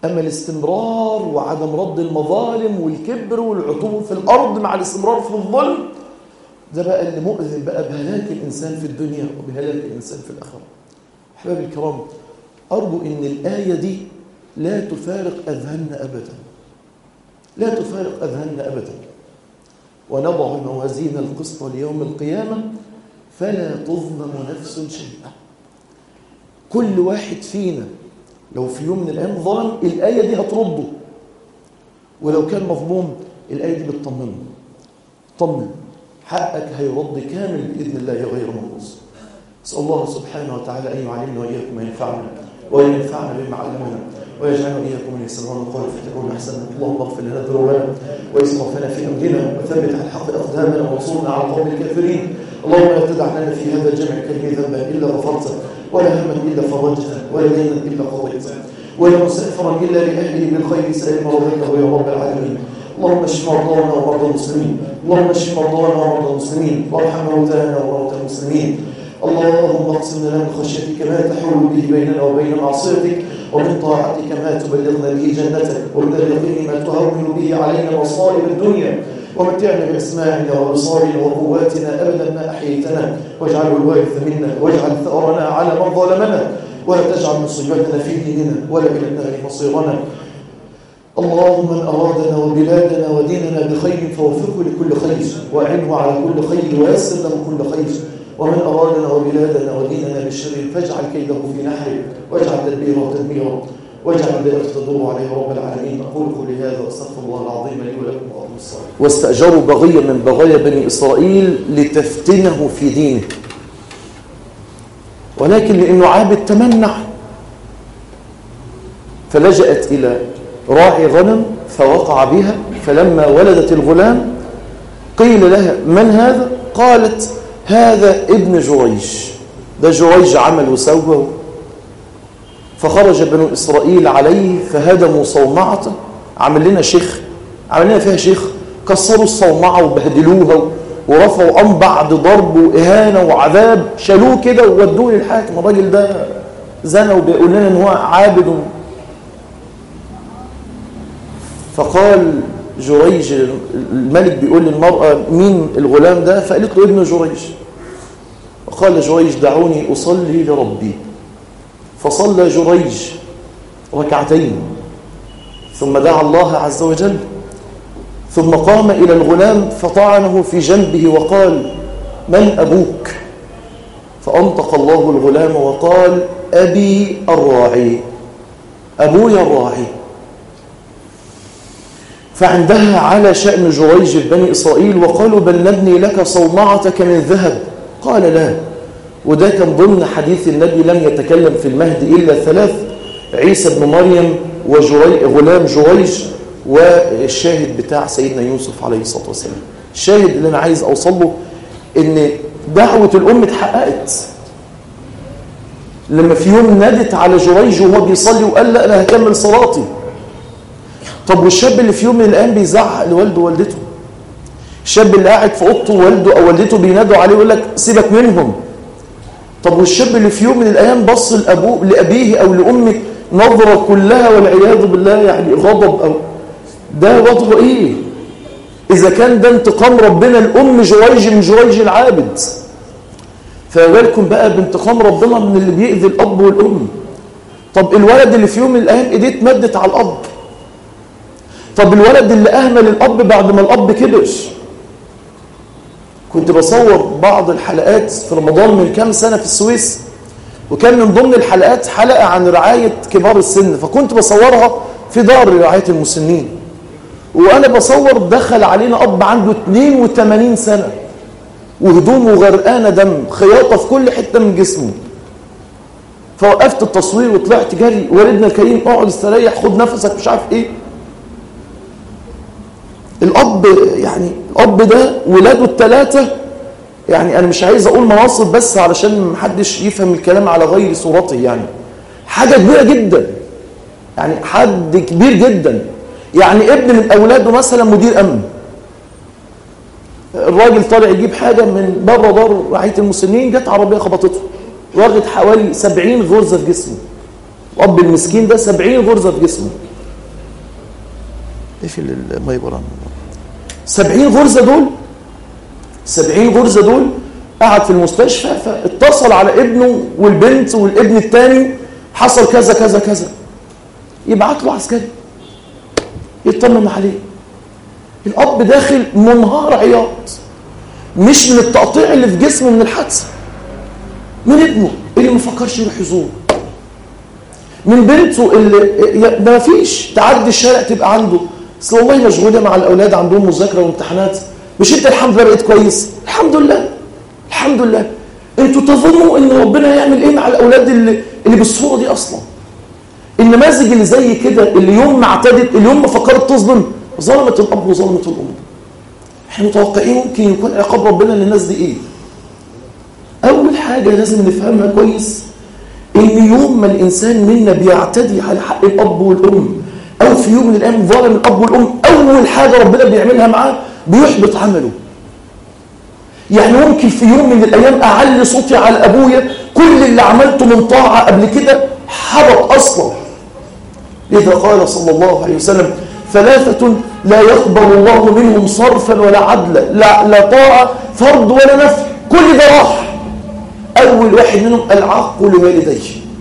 أما الاستمرار وعدم رد المظالم والكبر والعتو في الأرض مع الاستمرار في الظلم ده بقى اللي مؤذن بقى بهلاك الإنسان في الدنيا وبهلاك الإنسان في الآخرة أحبابي الكرام أرجو أن الآية دي لا تفارق أذهاننا أبدا لا تفارق أذهاننا أبدا ونضع موازين القسط ليوم القيامة فلا تظلم نفس شيئا كل واحد فينا لو في يوم من الأيام ظلم الآية دي هترده ولو كان مظلوم الآية دي بتطمنه طمن حقك هيرد كامل بإذن الله غير منقوص أسأل الله سبحانه وتعالى أن يعلمنا وإياكم ما ينفعنا وأن ينفعنا بما علمنا ويجعلنا وإياكم من يسرون القول فتكون أحسنا اللهم اغفر لنا ذنوبنا وإسرافنا في أمرنا وثبت على الحق أقدامنا وانصرنا على القوم الكافرين اللهم لا تدع لنا في هذا الجمع الكريم ذنبا إلا غفرته ولا هما إلا فرجته ولا دينا إلا قضيته ولا مسافرا إلا لأهله بالخير سائر رضيته يا رب العالمين اللهم اشف مرضانا ومرضى المسلمين اللهم اشف مرضانا ومرضى المسلمين وارحم موتانا وموتى المسلمين اللهم اقسم لنا من خشيتك ما تحول به بيننا وبين معصيتك ومن طاعتك ما تبلغنا به جنتك ومن اليقين ما تهون به علينا مصائب الدنيا ومتعنا بأسماعنا وأبصارنا وقواتنا أبدا ما أحييتنا واجعله الوارث منا واجعل ثأرنا على من ظلمنا ولا تجعل مصيبتنا في ديننا ولا إلى النار مصيرنا اللهم من أرادنا وبلادنا وديننا بخير فوفقه لكل خير وأعنه على كل خير ويسر له كل خير ومن أرادنا وبلادنا وديننا بالشر فاجعل كيده في نحره واجعل تدبيره تدميرا واجعل دائرة تدور عليه رب العالمين أقول قولي هذا وأستغفر الله العظيم لي ولكم وأقم الصلاة واستأجروا بغيا من بغايا بني إسرائيل لتفتنه في دينه ولكن لأنه عابد تمنع فلجأت إلى راعي غنم فوقع بها فلما ولدت الغلام قيل لها من هذا؟ قالت هذا ابن جريج ده جريج عمل وسوى فخرج بنو إسرائيل عليه فهدموا صومعته عمل لنا شيخ عمل لنا فيها شيخ كسروا الصومعة وبهدلوها ورفعوا قام بعد ضرب وإهانة وعذاب شالوه كده وودوه للحاكم الراجل ده زنى وبيقول لنا ان هو عابد فقال جريج الملك بيقول للمرأة مين الغلام ده فقالت له ابن جريج وقال جريج دعوني أصلي لربي فصلى جريج ركعتين ثم دعا الله عز وجل ثم قام إلى الغلام فطعنه في جنبه وقال من أبوك فأنطق الله الغلام وقال أبي الراعي أبويا الراعي فعندها على شأن جريج بني إسرائيل وقالوا بل نبني لك صومعتك من ذهب قال لا وده كان ضمن حديث النبي لم يتكلم في المهد إلا ثلاث عيسى بن مريم وغلام جريج والشاهد بتاع سيدنا يوسف عليه الصلاة والسلام الشاهد اللي أنا عايز أوصل له إن دعوة الأم اتحققت لما في يوم نادت على جريج وهو بيصلي وقال لا أنا هكمل صلاتي طب والشاب اللي في يوم من الأيام بيزعق لوالده ووالدته الشاب اللي قاعد في اوضته والده او والدته بينادوا عليه يقول لك سيبك منهم طب والشاب اللي في يوم من الايام بص لابوه لابيه او لامه نظره كلها والعياذ بالله يعني غضب او ده وضعه ايه اذا كان ده انتقام ربنا الام جريج من جريج العابد فما بالكم بقى بانتقام ربنا من اللي بيأذي الاب والام طب الولد اللي في يوم من الايام ايديه اتمدت على الاب طب الولد اللي اهمل الاب بعد ما الاب كبر كنت بصور بعض الحلقات في رمضان من كام سنة في السويس وكان من ضمن الحلقات حلقة عن رعاية كبار السن فكنت بصورها في دار رعاية المسنين وأنا بصور دخل علينا أب عنده 82 سنة وهدومه غرقانة دم خياطة في كل حتة من جسمه فوقفت التصوير وطلعت جري والدنا الكريم اقعد استريح خد نفسك مش عارف ايه الأب يعني الأب ده ولاده الثلاثة يعني أنا مش عايز أقول مناصب بس علشان محدش يفهم الكلام على غير صورته يعني حاجة كبيرة جدا يعني حد كبير جدا يعني ابن من أولاده مثلا مدير أمن الراجل طالع يجيب حاجة من بره دار رعاية المسنين جت عربية خبطته واخد حوالي 70 غرزة في جسمه الأب المسكين ده 70 غرزة في جسمه اقفل الماي برا 70 غرزة دول 70 غرزة دول قعد في المستشفى فاتصل على ابنه والبنت والابن الثاني حصل كذا كذا كذا يبعت له عسكري يطمن عليه الاب داخل منهار عياط مش من التقطيع اللي في جسمه من الحادثه من ابنه اللي ما فكرش يروح يزوره من بنته اللي ما فيش تعدي الشارع تبقى عنده اصل والله مشغوله مع الاولاد عندهم مذاكره وامتحانات مش انت الحمد لله بقيت كويس الحمد لله الحمد لله انتوا تظنوا ان ربنا هيعمل ايه مع الاولاد اللي اللي بالصوره دي اصلا النماذج اللي زي كده اللي يوم ما اعتدت اليوم ما فكرت تظلم ظلمت الاب وظلمت الام احنا متوقعين ممكن يكون عقاب ربنا للناس دي ايه اول حاجه لازم نفهمها كويس ان يوم ما الانسان منا بيعتدي على حق الاب والام او في يوم من الايام ظلم الاب والام اول حاجه ربنا بيعملها معاه بيحبط عمله يعني ممكن في يوم من الايام اعلي صوتي على ابويا كل اللي عملته من طاعه قبل كده حبط اصلا لذا قال صلى الله عليه وسلم ثلاثة لا يقبل الله منهم صرفا ولا عدلا لا, لا طاعة فرض ولا نفل كل ده راح أول واحد منهم العاق لوالديه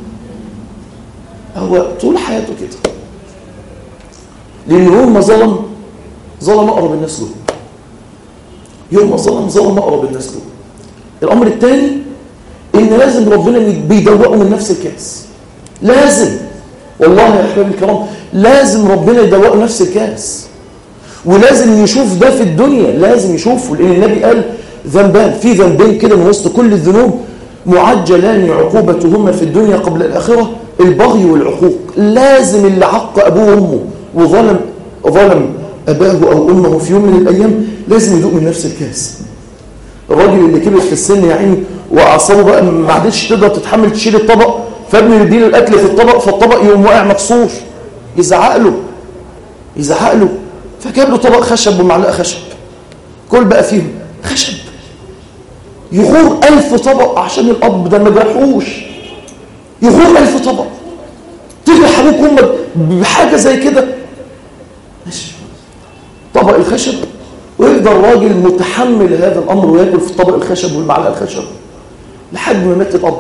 هو طول حياته كده لأن يوم ما ظلم ظلم أقرب الناس له يوم ما ظلم ظلم أقرب الناس له الأمر الثاني إن لازم ربنا بيدوقه من نفس الكاس لازم والله يا أحبابي الكرام لازم ربنا يدوقه نفس الكاس ولازم يشوف ده في الدنيا لازم يشوفه لأن النبي قال ذنبان في ذنبين كده من وسط كل الذنوب معجلان عقوبتهما في الدنيا قبل الآخرة البغي والعقوق لازم اللي عق أبوه وأمه وظلم ظلم أباه أو أمه في يوم من الأيام لازم يدوق من نفس الكاس الراجل اللي كبر في السن يا عيني وأعصابه بقى ما عادتش تقدر تتحمل تشيل الطبق فابنه يديله الأكل في الطبق فالطبق يقوم واقع مكسور يزعق له يزعق له فجاب له طبق خشب ومعلقه خشب كل بقى فيهم خشب يغور ألف طبق عشان الأب ده ما جرحوش يغور ألف طبق تجرح أبوك وأمك بحاجة زي كده ماشي طبق الخشب ويفضل راجل متحمل هذا الأمر وياكل في طبق الخشب والمعلقة الخشب لحد ما مات الأب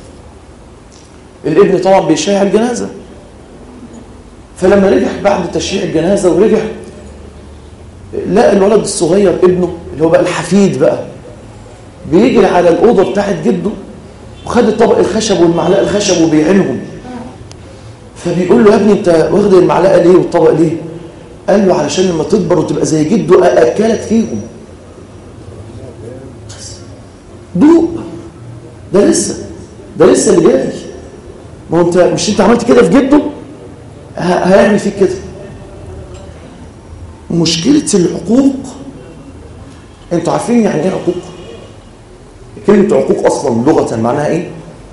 الابن طبعا بيشيع الجنازة فلما رجع بعد تشييع الجنازة ورجع لقى الولد الصغير ابنه اللي هو بقى الحفيد بقى بيجري على الأوضة بتاعت جده وخد الطبق الخشب والمعلقة الخشب وبيعينهم فبيقول له يا ابني انت واخد المعلقة ليه والطبق ليه قال له علشان لما تكبر وتبقى زي جده أأكلك فيهم دوق ده لسه ده لسه اللي جاي ما هو انت مش انت عملت كده في جده هيعمل فيك كده مشكلة العقوق انتوا عارفين يعني ايه عقوق كلمة عقوق اصلا لغة معناها ايه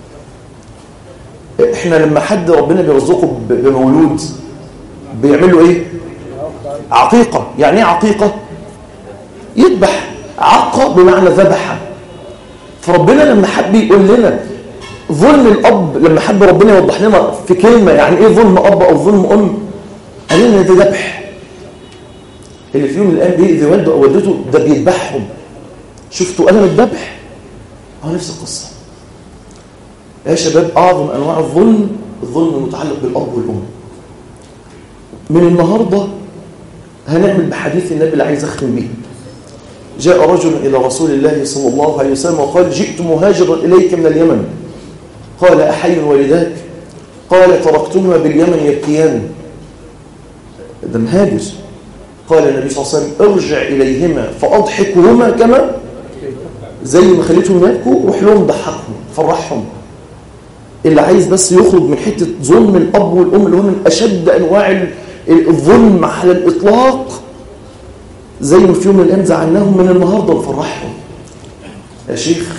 احنا لما حد ربنا بيرزقه بمولود بيعملوا ايه عقيقة يعني ايه عقيقة يذبح عقة بمعنى ذبح فربنا لما حب يقول لنا ظلم الاب لما حب ربنا يوضح لنا في كلمة يعني ايه ظلم اب او ظلم ام قال لنا ده ذبح اللي في يوم من الايام بيأذي والده او والدته ده بيذبحهم شفتوا ألم الذبح هو نفس القصة يا شباب أعظم أنواع الظلم الظلم المتعلق بالأب والأم من النهاردة هنعمل بحديث النبي اللي عايز أختم بيه جاء رجل إلى رسول الله صلى الله عليه وسلم وقال جئت مهاجرا إليك من اليمن قال أحي والداك قال تركتهما باليمن يبكيان ده مهاجر قال النبي صلى الله عليه وسلم ارجع إليهما فأضحكهما كما زي ما خليتهم يبكوا روح لهم ضحكهم فرحهم اللي عايز بس يخرج من حتة ظلم الأب والأم اللي هو من أشد أنواع الظلم على الإطلاق زي ما في يوم من الأيام زعلناهم من النهاردة نفرحهم يا شيخ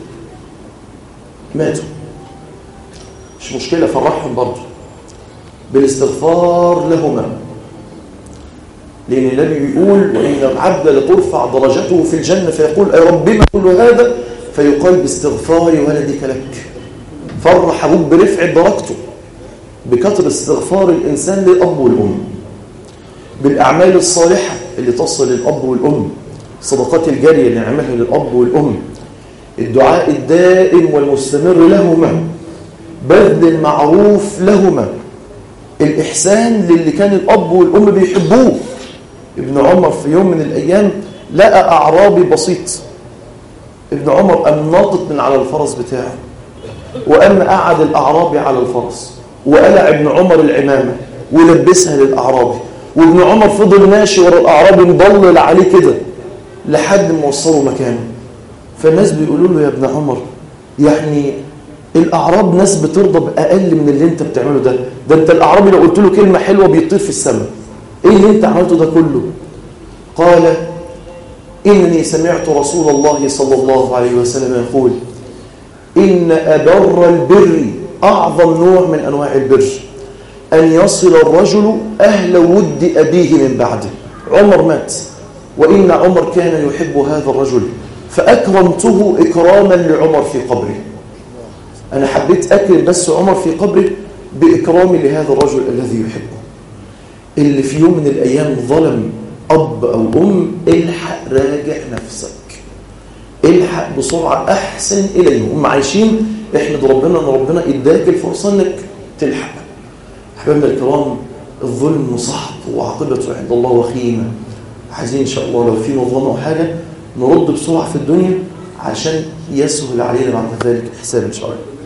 ماتوا مش مشكلة فرحهم برضه بالاستغفار لهما لأن النبي بيقول وإن العبد لترفع درجته في الجنة فيقول أي رب ما كل هذا فيقال باستغفار ولدك لك فرح أبوك برفع درجته بكثر استغفار الإنسان للأب والأم بالأعمال الصالحة اللي تصل للأب والأم الصدقات الجارية اللي نعملها للأب والأم الدعاء الدائم والمستمر لهما بذل المعروف لهما الإحسان للي كان الأب والأم بيحبوه ابن عمر في يوم من الأيام لقى أعرابي بسيط ابن عمر قام ناطط من على الفرس بتاعه وقام قعد الأعرابي على الفرس وقلع ابن عمر العمامة ولبسها للأعرابي وابن عمر فضل ماشي ورا الأعرابي مضلل عليه كده لحد ما وصلوا مكانه فالناس بيقولوا له يا ابن عمر يعني الأعراب ناس بترضى بأقل من اللي انت بتعمله ده ده انت الأعرابي لو قلت له كلمة حلوة بيطير في السماء ايه اللي انت عملته ده كله قال إني سمعت رسول الله صلى الله عليه وسلم يقول إن أبر البر أعظم نوع من أنواع البر أن يصل الرجل أهل ود أبيه من بعده عمر مات وإن عمر كان يحب هذا الرجل فأكرمته إكراما لعمر في قبره أنا حبيت أكرم بس عمر في قبره بإكرامي لهذا الرجل الذي يحبه اللي في يوم من الأيام ظلم أب أو أم الحق راجع نفسك الحق بسرعة أحسن إليهم هم عايشين احمد ربنا أن ربنا إداك الفرصة أنك تلحق أحبابنا الكرام الظلم صعب وعاقبته عند الله وخيمة عايزين إن شاء الله لو في نظام أو حاجة نرد بسرعة في الدنيا عشان يسهل علينا بعد ذلك الحساب إن شاء الله